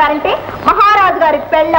Guarantee మహారాజు గారి పెళ్ళ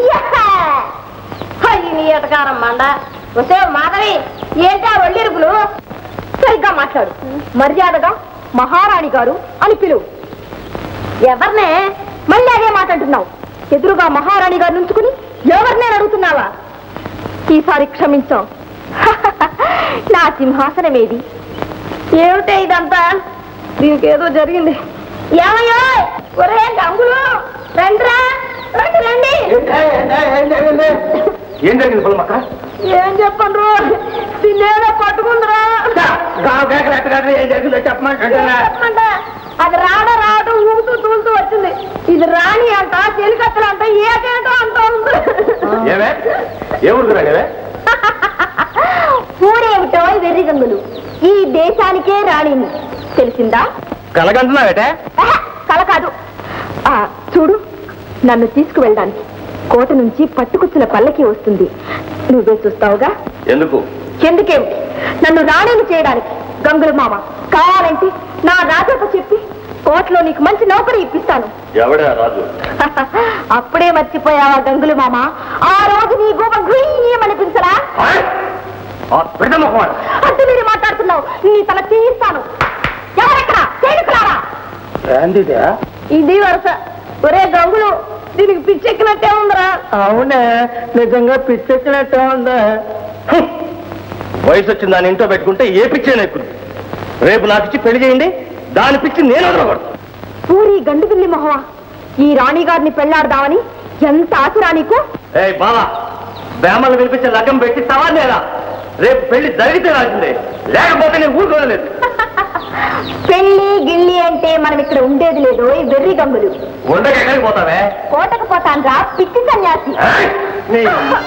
నీ ఎటకారం మండ వస్తే మాధవి ఏంటా ఒళ్ళిరుపులు సరిగ్గా మాట్లాడు మర్యాదగా మహారాణి గారు అని పిలువు ఎవరినే మళ్ళీ అదే మాట్లాడుతున్నావు ఎదురుగా మహారాణి గారు నుంచుకుని ఎవరినే అడుగుతున్నావా ఈసారి క్షమించాం నా సింహాసనం ఏది ఏమిటే ఇదంతా దీనికి ఏదో జరిగింది ఏమయ్యో ఒరే గంగులు రండిరా రండి రండి ఏం జరిగింది పొలమక్క ఏం చెప్పండ్రు తినేదో పట్టుకుందిరా ఏం జరిగిందో చెప్పమంటే చెప్పమంట అది రాడ రావడం ఊగుతూ తూలుతూ వచ్చింది ఇది రాణి అంట చెలికత్తలు అంట ఏకేటో అంట ఉంది ఏమే ఏ ఊరుకురా ఏమే ఊరేమిటో వెర్రి గంగులు ఈ దేశానికే రాణిని తెలిసిందా కలగంటున్నావేటే ఆహా, కల కాదు ఆ, చూడు నన్ను తీసుకువెళ్ళడానికి కోట నుంచి పట్టుకుచ్చిన పల్లకి వస్తుంది నువ్వే చూస్తావుగా ఎందుకు ఎందుకేమిటి నన్ను రాణిని చేయడానికి గంగుల మామ కావాలంటే నా రాజాతో చెప్పి కోటలో నీకు మంచి నౌకరీ ఇప్పిస్తాను ఎవడే రాజు అప్పుడే మర్చిపోయావా గంగుల మామ ఆ రోజు నీ గోప గుయ్యమనిపించరా పెద్దమ్మ అంటూ మీరు మాట్లాడుతున్నావు నీ తల తీయిస్తాను ఎవరెక్కడ తేడుకురారా ఏందిదే ఇది వరుస ఒరే గంగులు దీనికి పిచ్చెక్కినట్టే ఉందిరా అవునే నిజంగా పిచ్చెక్కినట్టే ఉందా వయసు వచ్చిన దాని ఇంట్లో పెట్టుకుంటే ఏ పిచ్చే ఎక్కుంది రేపు నాకు ఇచ్చి పెళ్లి చేయండి దాని పిచ్చి నేను వదలకూడదు పూరి గండు పిల్లి మొహవా ఈ రాణి గారిని పెళ్లాడదామని ఎంత ఆశరా నీకు ఏ బావా బేమలు వినిపించే లగ్గం పెట్టిస్తావా లేదా రేపు పెళ్లి జరిగితే రాసిందే లేకపోతే నేను ఊరుకోలేదు పెళ్లి గిల్లి అంటే మనం ఇక్కడ ఉండేది లేదు ఈ వెర్రి గంగులు ఉండక ఎక్కడికి పోతావే కోటకు పోతాను రా పిచ్చి సన్యాసి ఏయ్, నీ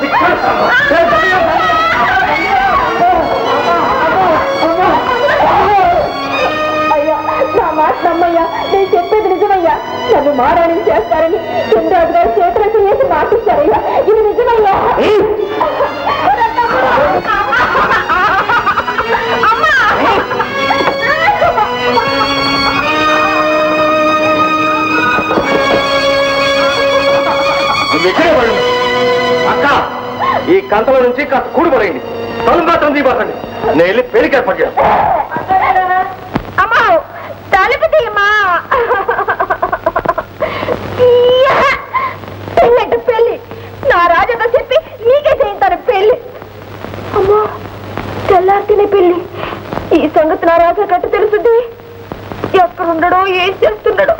అయ్యా నా మాట నమ్మయ్యా నేను చెప్పేది నిజమయ్యా నన్ను మారాణి చేస్తారని చంద్రాజు గారు చేతులకు వేసి మాటిస్తారయ్యా ఇది నిజమయ్యా అమ్మా! నువ్వు ఇక్కడే పడు. అక్క ఈ కంతల నుంచి కాస్త కూడి పడేయండి తలు మాత్రం తీయబోతండి నేను వెళ్ళి పెళ్లికి ఏర్పాటు చేస్తాను అమ్మా తలుపు తీయమ్మా పెళ్ళంట పెళ్ళి నా రాజాతో చెప్పి నీకే చేయించాను పెళ్ళి అమ్మా తెల్లారితేనే పెళ్ళి ఈ సంగతి నా రాజా కట్టు తెలుసుంది ఎక్కడుండడో ఏం చేస్తున్నాడో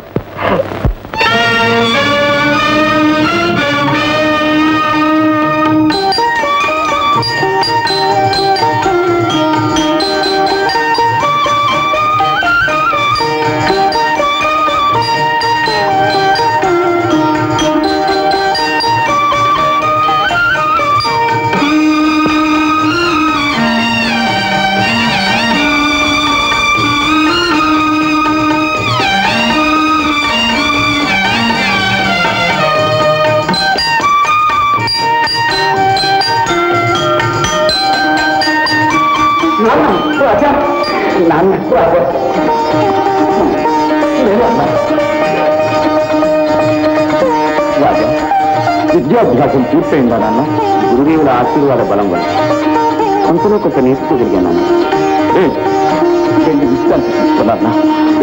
విద్యాభ్యాసం పూర్తయిందా నాన్న గురుదేవుల ఆశీర్వాద బలం వల్ల అంతలో కొంత నేర్చుకోగలిగాను రెండు విశ్రాంతి తీసుకున్నా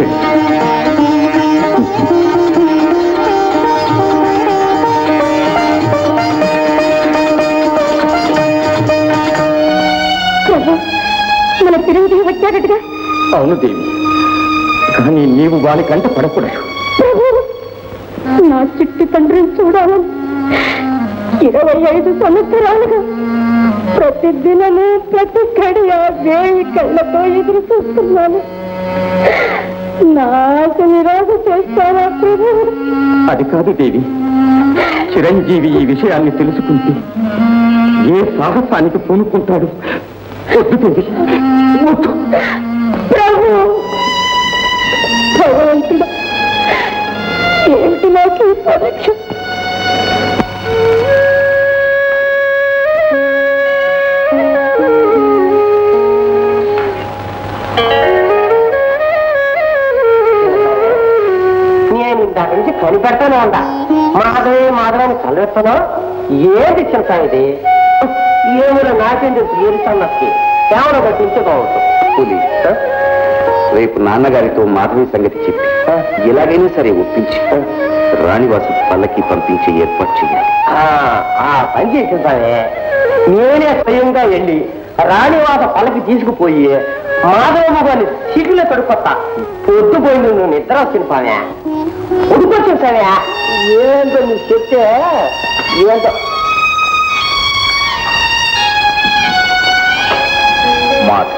మన తిరిగి వచ్చాడటగా అవును దేవి కానీ నీవు వారి కంట పడకూడదు ప్రభు నా చిట్టి తండ్రిని చూడాలని ఇరవై ఐదు సంవత్సరాలుగా ప్రతి దినము ప్రతి గడియ వేయి కళ్ళతో ఎదురు చూస్తున్నాను నాకు నిరాశ చేస్తారా ప్రభు అది కాదు దేవి చిరంజీవి ఈ విషయాన్ని తెలుసుకుంటే ఏ సాహసానికి పూనుకుంటాడు వద్దు దేవి వద్దు ప్రభు భగవంతుడా ఏమిటి నాకు ఈ పరీక్ష నేను ఇందాక నుంచి కనిపెడతానే ఉందా మాత్రాన్ని చల్లెత్తనా ఏది చింత ఇది ఏమైనా నాకేంటి ఏది సన్నకి కేవలం పట్టించుకోవచ్చు కూలి రేపు నాన్నగారితో మాధవి సంగతి చెప్పి ఎలాగైనా సరే ఒప్పించి రాణివాసు పల్లకి పంపించే ఏర్పాటు చేయాలి ఆ ఆ పని చేసిందానే నేనే స్వయంగా వెళ్ళి రాణివాస పలకి తీసుకుపోయి మాధవమ్మ గారిని సీట్లో తడుకొత్తా పొద్దుపోయింది నువ్వు నిద్ర వచ్చింది పామే ఉడుకొచ్చేసావే ఏంటో నువ్వు చెప్తే ఏంటో మాధవి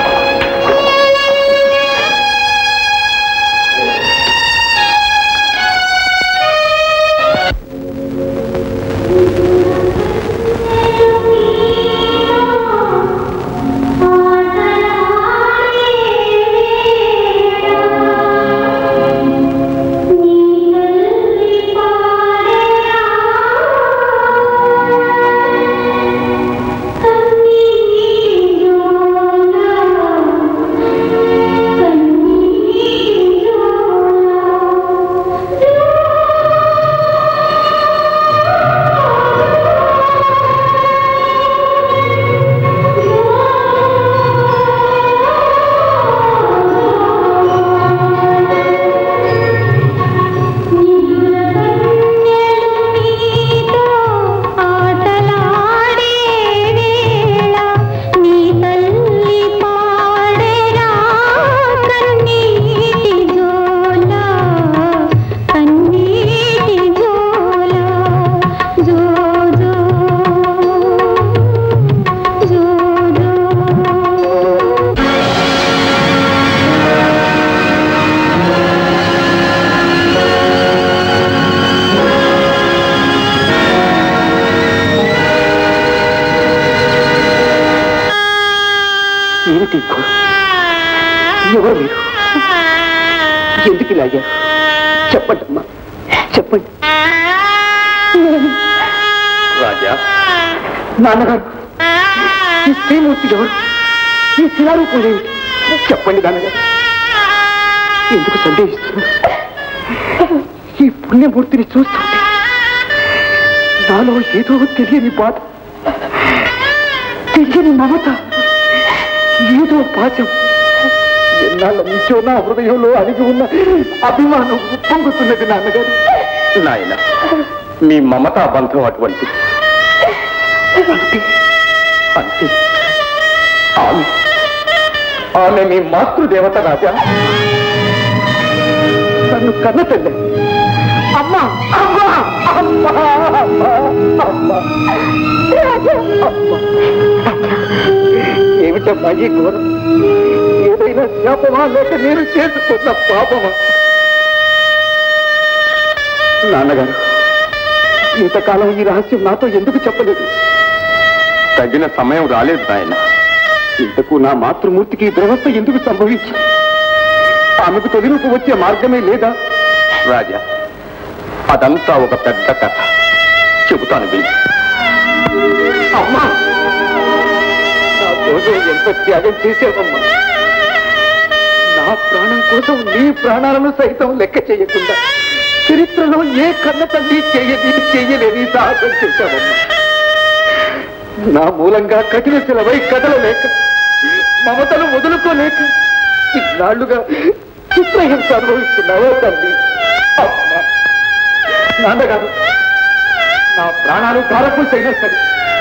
ఆటలాడే వేళ నీ తల్లి పాడేరా కన్నీటి జోల కన్నీటి జోల జో జో జో జో ఏమిటి ఘోరం? ఎవరు మీరు ఎందుకు ఇలా అయ్యారు చెప్పండి అమ్మా చెప్పండి రాజా నాన్నగారు ఈ శ్రీమూర్తి ఎవరు ఈ శిలారూపం ఏమిటి చెప్పండి నాన్నగారు ఎందుకు సందేహిస్తున్నారు ఈ పుణ్యమూర్తిని చూస్తుంటే నాలో ఏదో తెలియని బాధ తెలియని మమత ఏదో పాచం ఎన్నాళ్ళ నుంచో నా హృదయంలో అడిగి ఉన్న అభిమానం పొంగుతున్నది నాన్నగారు నాయన మీ మమతా బంధం అటువంటి అంతే అంతే ఆమె ఆమె మీ మాతృదేవత రాజా నన్ను కన్న తల్లి అమ్మా అమ్మా అమ్మా అమ్మా అమ్మా అమ్మా ఏమిటమ్మా ఈ ఘోరం ఏదైనా శాపమా లేక నేను చేసుకున్న పాపమా నాన్నగారు ఇంతకాలం ఈ రహస్యం నాతో ఎందుకు చెప్పలేదు తగిన సమయం రాలేదు నాయన ఇంతకు నా మాతృమూర్తికి ఈ దురవస్థ ఎందుకు సంభవించింది ఆమెకు తొలిరూపు వచ్చే మార్గమే లేదా రాజా అదంతా ఒక పెద్ద కథ చెబుతాను విని అమ్మా నా కోసం ఎంత త్యాగం చేసావమ్మా నా ప్రాణం కోసం నీ ప్రాణాలను సైతం లెక్క చేయకుండా చరిత్రలో ఏ కన్న తల్లి చేయని చెయ్యలేని సాహసం చేశావమ్మా నా మూలంగా కఠిన శిలవై కదలలేక మమతను వదులుకోలేక ఇన్నాళ్లుగా చిత్రహింస అనుభవిస్తున్నావో తల్లి అమ్మా నాన్నగారు నా ప్రాణాలు కారకులైనా సరే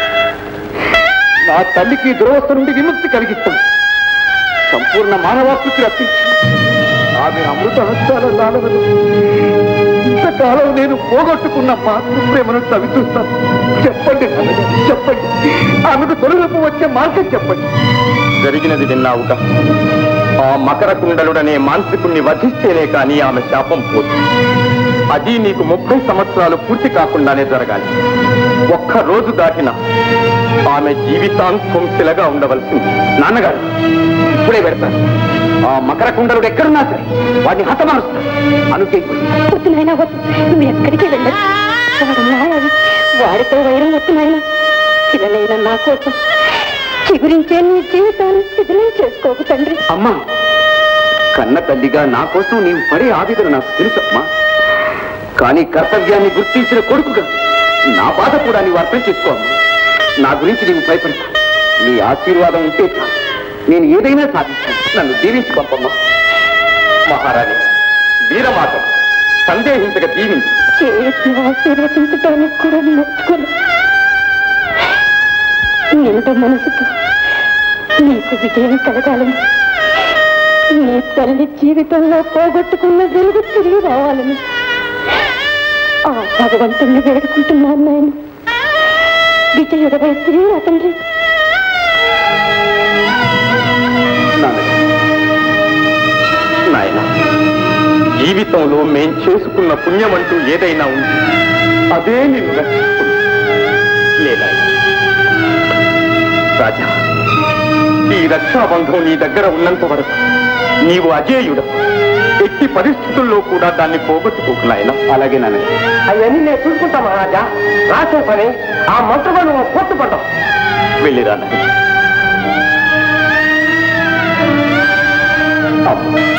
నా తల్లికి దురవస్థ నుండి విముక్తి కలిగిస్తాం సంపూర్ణ మానవాకృతి రప్పించి ఆమె అమృత హస్తాల లాలనలు ఇంతకాలం నేను పోగొట్టుకున్న మాతృ ప్రేమను తవిచూస్తాను చెప్పండి నాన్నగారు, చెప్పండి ఆమెకు తొలగపు వచ్చే మార్గం చెప్పండి జరిగినది విన్నావుగా ఆ మకర కుండలుడనే మాంత్రికుణ్ణి వధిస్తేనే కానీ ఆమె శాపం పోదు అది నీకు ముప్పై సంవత్సరాలు పూర్తి కాకుండానే జరగాలి ఒక్క రోజు దాటిన ఆమె జీవితాంతం శిలగా ఉండవలసింది నాన్నగారు ఇప్పుడే పెడతాను ఆ మకర కుండలుడు ఎక్కడున్నా సరే వాడిని హతమారుస్తాను అనుకే వద్దు నాయన వద్దు నువ్వు ఎక్కడికి వెళ్ళదు వాడు నాయన వాడితో వైరం వద్దు నాయన చిన్నలైన నా కోసం చిగురించే నీ జీవితాన్ని శిథిలం చేసుకోకు తండ్రి అమ్మా కన్న తల్లిగా నా కోసం నీవు పడే ఆవేదన నాకు తెలుసమ్మా కానీ కర్తవ్యాన్ని గుర్తించిన కొడుకుగా నా బాధ కూడా నీవు అర్థం చేసుకోమ్మా నా గురించి నీవు భయపడకు నీ ఆశీర్వాదం ఉంటే చాలు. నేను ఏదైనా సాధిస్తాను నన్ను దీవించి పంపమ్మా మహారాణి వీరమాత సందేహించక దీవించు చేసి ఆశీర్వదించడానికి కూడా నచ్చుకోలే నిండు మనసుతో నీకు విజయం కలగాలని నీ తల్లి జీవితంలో పోగొట్టుకున్న వెలుగు తిరిగి రావాలని ఆ భగవంతుణ్ణి వేడుకుంటున్నాను నేను విజయుడవై తిరిగి రా తండ్రి నాయన జీవితంలో మేం చేసుకున్న పుణ్యం అంటూ ఏదైనా ఉంది అదే నిన్ను రక్షిస్తుంది లేదా రాజా ఈ రక్షాబంధం నీ దగ్గర ఉన్నంత వరకు నీవు అజేయుడు ఎట్టి పరిస్థితుల్లో కూడా దాన్ని పోగొట్టుకోకు నాయన అలాగే నాన్న అవన్నీ నేను చూసుకుంటా మహారాజా రాసే పని ఆ మంత్రులు నువ్వు పూర్తి పడ్డావు వెళ్ళిరా నాయన. అమ్మా